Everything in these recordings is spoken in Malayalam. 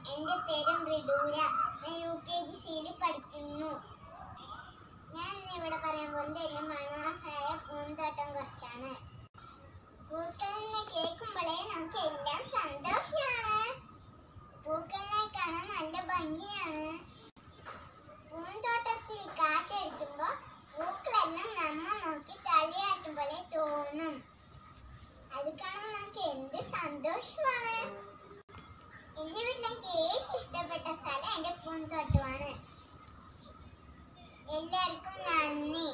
എൻ്റെ പേര് മൃദൂല ഞാൻ യു കെ ജി സിയിൽ പഠിക്കുന്നു ഞാൻ ഇന്ന് ഇവിടെ പറയാൻ പോകുന്നത് എൻ്റെ മനോഹരമായ പൂന്തോട്ടം കുറിച്ചാണ് പൂക്കളിനെ കേൾക്കുമ്പോഴേ നമുക്ക് എല്ലാം സന്തോഷമാണ് പൂക്കളിനെ കാണാൻ നല്ല ഭംഗിയാണ് പൂന്തോട്ടത്തിൽ കാറ്റടിക്കുമ്പോൾ പൂക്കളെല്ലാം നമ്മ നോക്കി തലയാട്ടും പോലെ തോന്നും അത് കാണുമ്പോൾ നമുക്ക് എന്ത് സന്തോഷമാണ് എന്റെ വീട്ടിൽ എനിക്ക് ഏറ്റവും ഇഷ്ടപ്പെട്ട സ്ഥലം എന്റെ പൂന്തോട്ടമാണ് എല്ലാവർക്കും നന്ദി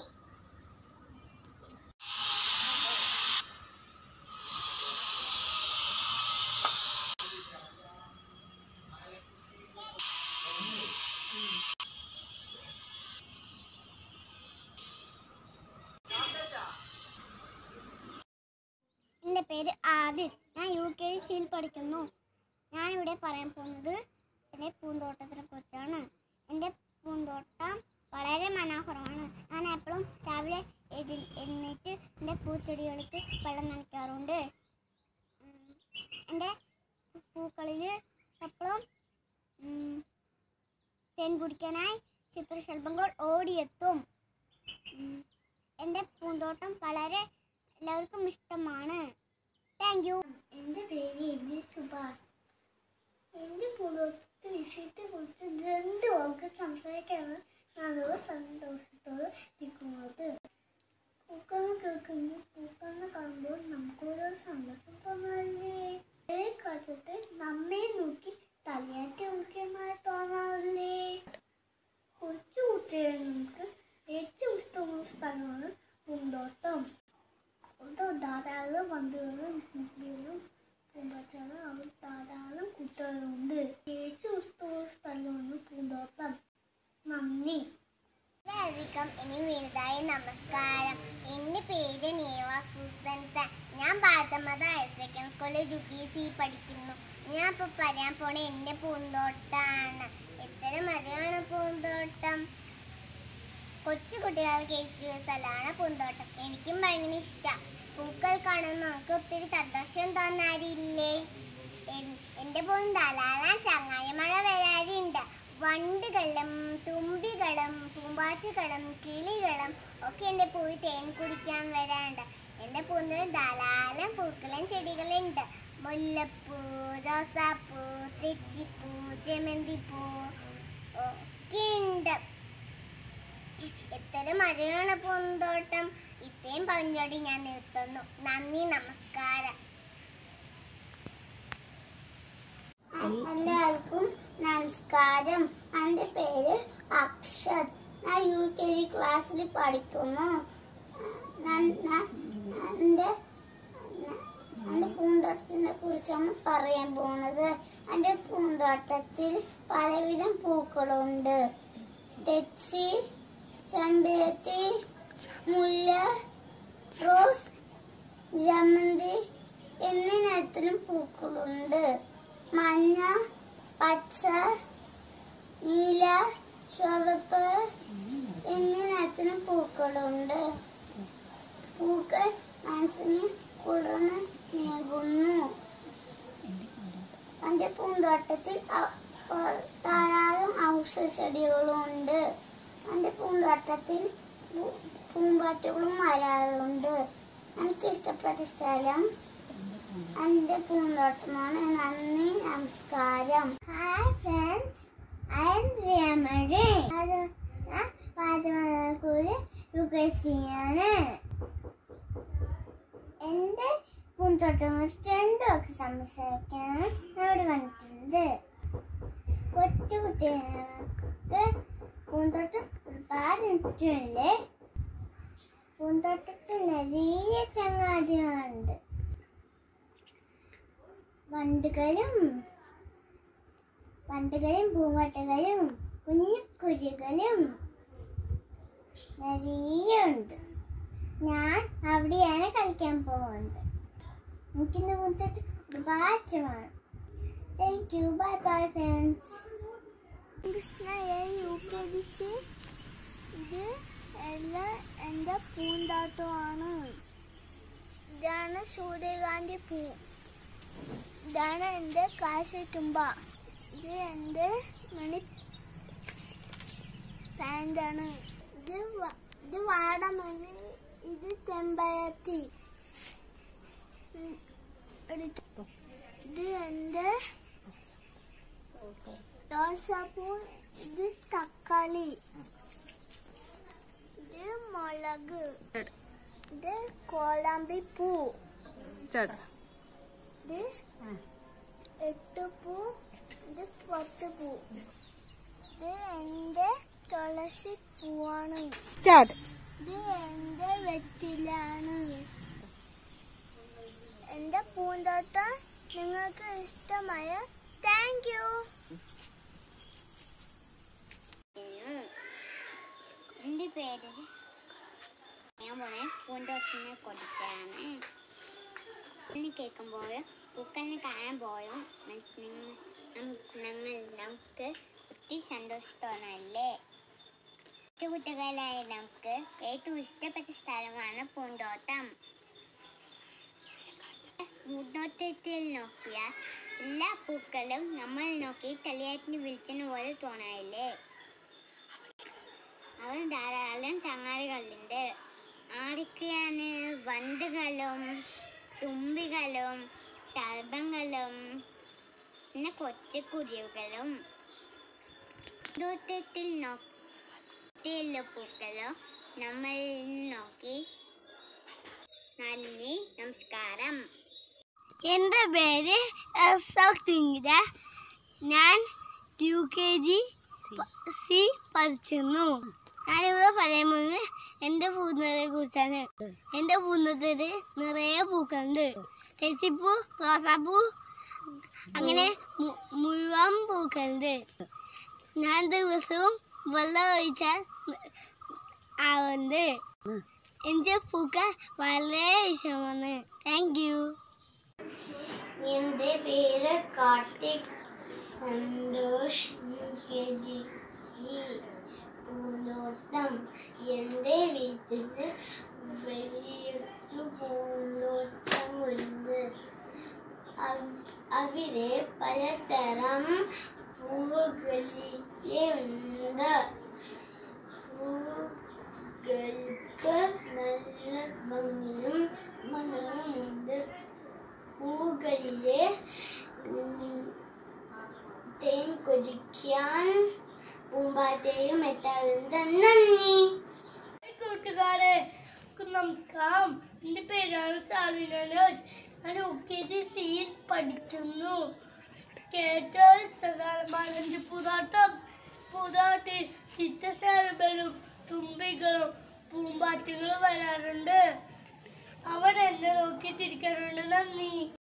എൻ്റെ പേര് ആദിൽ ഞാൻ യു കെ സിയിൽ പഠിക്കുന്നു ഞാനിവിടെ പറയാൻ പോകുന്നത് എൻ്റെ പൂന്തോട്ടത്തിനെ കുറിച്ചാണ് എൻ്റെ പൂന്തോട്ടം വളരെ മനോഹരമാണ് ഞാൻ എപ്പോഴും രാവിലെ എഴി- എഴുന്നേറ്റ് എൻ്റെ പൂച്ചെടികൾക്ക് വെള്ളം നനയ്ക്കാറുണ്ട് ഉം, എൻ്റെ പൂക്കളിൽ എപ്പോഴും ഉം, തേൻ കുടിക്കാനായി ചിത്രശലഭങ്ങൾ ഓടിയെത്തും ഉം, എൻ്റെ പൂന്തോട്ടം വളരെ എല്ലാവർക്കും ഇഷ്ടമാണ് താങ്ക് യു എൻ്റെ പേര് എബി സുഭാഷ് എൻ്റെ പൂന്തോട്ടത്തെ വിഷയത്തെ കുറിച്ച് രണ്ട് വാക്ക് സംസാരിക്കാണ് നല്ല സന്തോഷത്തോടെ നിൽക്കുന്നത് പൂക്കളെ കേൾക്കുമ്പോൾ പൂക്കളെ കാണുമ്പോൾ നമുക്കൊരു സന്തോഷം തോന്നാറില്ലേ ഒരേ കാലത്ത് നമ്മെ നോക്കി തലയാറ്റി മുഖ്യമായി തോന്നാറില്ലേ കൊച്ചു കുട്ടികളെ നമുക്ക് ഏറ്റവും ഇഷ്ടമുള്ള സ്ഥലമാണ് പൂന്തോട്ടം അവിടെ ധാരാളം വണ്ടുകളും കുട്ടികളും പൂമ്പാറ്റകളും അവർ ധാരാളം കുട്ടികളുണ്ട് ഏറ്റവും ഇഷ്ടമുള്ള സ്ഥലമാണ് പൂന്തോട്ടം നന്ദി എല്ലാവർക്കും ഇനി വലുതായി നമസ്കാരം എൻ്റെ പേര് നേവ സുസൻസ ഞാൻ ഭാരതമാത ഹയർ സെക്കൻഡ് സ്കൂളിൽ ജുക്കീസി പഠിക്കുന്നു ഞാൻ ഇപ്പോൾ പറയാൻ പോണ എൻ്റെ പൂന്തോട്ടാണ് എത്ര മരമാണ് പൂന്തോട്ടം കൊച്ചു കുട്ടികൾക്ക് ഇഷ്ടമുള്ള സ്ഥലമാണ് പൂന്തോട്ടം എനിക്കും ഭയങ്കര ഇഷ്ടം പൂക്കൾ കാണുമ്പോൾ നമുക്ക് ഒത്തിരി സന്തോഷം തോന്നാറില്ലേ എൻ- എൻ്റെ പൂവും ധാരാളം ചങ്ങായിമാരെ വരാറുണ്ട് വണ്ടുകളും തുമ്പികളും പൂമ്പാച്ചുകളും കിളികളും ഒക്കെ എൻ്റെ പൂവിൽ തേൻ കുടിക്കാൻ വരാറുണ്ട് എൻ്റെ പൂവിൽ ധാരാളം പൂക്കളും ചെടികളുണ്ട് മുല്ലപ്പൂ റോസാപ്പൂ തെച്ചിപ്പൂ ജമന്തിപ്പൂ ഒക്കെ ഉണ്ട് എത്ര മഴയാണ് പൂന്തോട്ടം ഇത്രയും പറഞ്ഞോടി ഞാൻ നിർത്തുന്നു നന്ദി നമസ്കാരം എല്ലാവർക്കും നമസ്കാരം എൻ്റെ പേര് അക്ഷത് ഞാൻ യു കെ ജി ക്ലാസ്സിൽ പഠിക്കുന്നു ഞാൻ- ഞാൻ- എൻ്റെ എൻ്റെ പൂന്തോട്ടത്തിനെ കുറിച്ചാണ് പറയാൻ പോകുന്നത് എൻ്റെ പൂന്തോട്ടത്തിൽ പലവിധം പൂക്കളുണ്ട് തെച്ചി ചെമ്പരത്തി മുല്ല റോസ് ജമന്തി എന്നീ നിറത്തിലും പൂക്കളുണ്ട് മഞ്ഞ പച്ച നീല ചുവപ്പ് എന്നീ നിറത്തിലും പൂക്കളുണ്ട് പൂക്കൾ മനസ്സിനെ കുളിർന്ന് നേകുന്നു എൻ്റെ പൂന്തോട്ടത്തിൽ ഔ- പ- ധാരാളം ഔഷധ ചെടികളുണ്ട് എൻ്റെ പൂന്തോട്ടത്തിൽ പൂ- പൂമ്പാറ്റകളും വരാറുണ്ട് എനിക്ക് ഇഷ്ടപ്പെട്ട സ്ഥലം എൻ്റെ പൂന്തോട്ടമാണ് നന്ദി നമസ്കാരം hi friends I'm Ramani അത് ഞാൻ പാചകക്കൂടി യുഗസിയാണ് എൻ്റെ പൂന്തോട്ടം കുറിച്ച് രണ്ടുമൊക്കെ സംസാരിക്കാനാണ് ഞാൻ ഇവിടെ വന്നിട്ടുള്ളത് കൊച്ചു കുട്ടികൾക്ക് പൂന്തോട്ടം ഒരുപാട് ഇഷ്ടമല്ലേ പൂന്തോട്ടത്തിൽ നിറയെ ചങ്ങാതികളുണ്ട് വണ്ടുകളും വണ്ടുകളും പൂവട്ടകളും കുഞ്ഞു കുഴികളും നിറയെ ഉണ്ട് ഞാൻ അവിടെയാണ് കളിക്കാൻ പോകുന്നത് എനിക്കിന്ന് പൂന്തോട്ടം ഒരുപാട് ഇഷ്ടമാണ് thank you bye bye friends കൃഷ്ണയ യു കെ ഡി സി ഇത് എല്ലാം എൻ്റെ പൂന്തോട്ടമാണ് ഇതാണ് സൂര്യകാന്തി പൂ ഇതാണ് എൻ്റെ കാശത്തുമ്പ ഇത് എൻ്റെ മണി പാൻ്റാണ് ഇത് വ- ഇത് വാടമണി ഇത് ചെമ്പരത്തി ഉം, എടുത്ത് ഇത് എൻ്റെ റോസാപ്പൂ ഇത് തക്കാളി ഇത് മുളക് ഇത് കോളാമ്പി പൂ ചേട്ടാ ഇത് എട്ടുപൂ ഇത് പത്ത് പൂ ഇത് എൻ്റെ തുളസി പൂവാണ് സ്റ്റാർട്ട് ഇത് എൻ്റെ വെറ്റിലാണ് എൻ്റെ പൂന്തോട്ടം നിങ്ങൾക്ക് ഇഷ്ടമായ താങ്ക് യു എൻ്റെ പേര് ഞാൻ പോണേ പൂന്തോട്ടത്തിനെ കൊടുക്കാണ് പൂക്കളിനെ കേൾക്കുമ്പോൾ പൂക്കളിനെ കാണാൻ പോയും നമ്മൾ നമുക്ക് ഒത്തിരി സന്തോഷത്തോന്നല്ലേ കുട്ടികളായ നമുക്ക് ഏറ്റവും ഇഷ്ടപ്പെട്ട സ്ഥലമാണ് പൂന്തോട്ടം പൂന്തോട്ടത്തിൽ നോക്കിയാൽ എല്ലാ പൂക്കളും നമ്മൾ നോക്കി തലയാറ്റിന് വിളിച്ചെന്ന് പോലെ തോന്നായില്ലേ അവൻ ധാരാളം ചങ്ങാടികളുണ്ട് ആരൊക്കെയാണ് വണ്ടുകളും തുമ്പികളും സർപ്പങ്ങളും പിന്നെ കൊച്ചുകുരുവികളും പൂന്തോട്ടത്തിൽ നോക്കിയുള്ള പൂക്കളോ നമ്മൾ നോക്കി നന്ദി നമസ്കാരം എൻ്റെ പേര് സിംഗിത ഞാൻ യു കെ ജി സി പഠിച്ചിരുന്നു ഞാനിവിടെ പറയാൻ പോകുന്നത് എൻ്റെ പൂന്തോട്ടത്തെ കുറിച്ചാണ് എൻ്റെ പൂന്തോട്ടത്തിൽ നിറയെ പൂക്കളുണ്ട് തെച്ചിപ്പൂ റോസാപ്പൂ അങ്ങനെ മു- മുഴുവൻ പൂക്കളുണ്ട് ഞാൻ ദിവസവും വെള്ളം ഒഴിച്ചാൽ ആവുന്നുണ്ട് എൻ്റെ പൂക്കൾ വളരെ ഇഷ്ടമാണ് താങ്ക് യു എൻ്റെ പേര് Karthik Santhosh U K G C പൂന്തോട്ടം എൻ്റെ വീട്ടിൽ വലിയൊരു പൂന്തോട്ടമുണ്ട് അവ- അവിടെ പലതരം പൂവുകളിലെ ഉണ്ട് പൂക്കൾക്ക് നല്ല ഭംഗിയും മണവുമുണ്ട് പൂകളിലെ ഉം, തേൻ കൊതിക്കാൻ പൂമ്പാറ്റയും എത്താറുണ്ട് നന്ദി കൂട്ടുകാരെ നമസ്കാരം എൻ്റെ പേരാണ് സാലിന രാജ് ഞാൻ യു കെ ജി സിയിൽ പഠിക്കുന്നു ഏറ്റവും ഇഷ്ടകാലമാണ് എൻ്റെ പൂതാട്ടം പൂതാട്ടിൽ ചിത്തശലഭനും തുമ്പികളും പൂമ്പാറ്റകളും വരാറുണ്ട് അവൻ എന്നെ നോക്കി ചിരിക്കാറുണ്ട് നന്ദി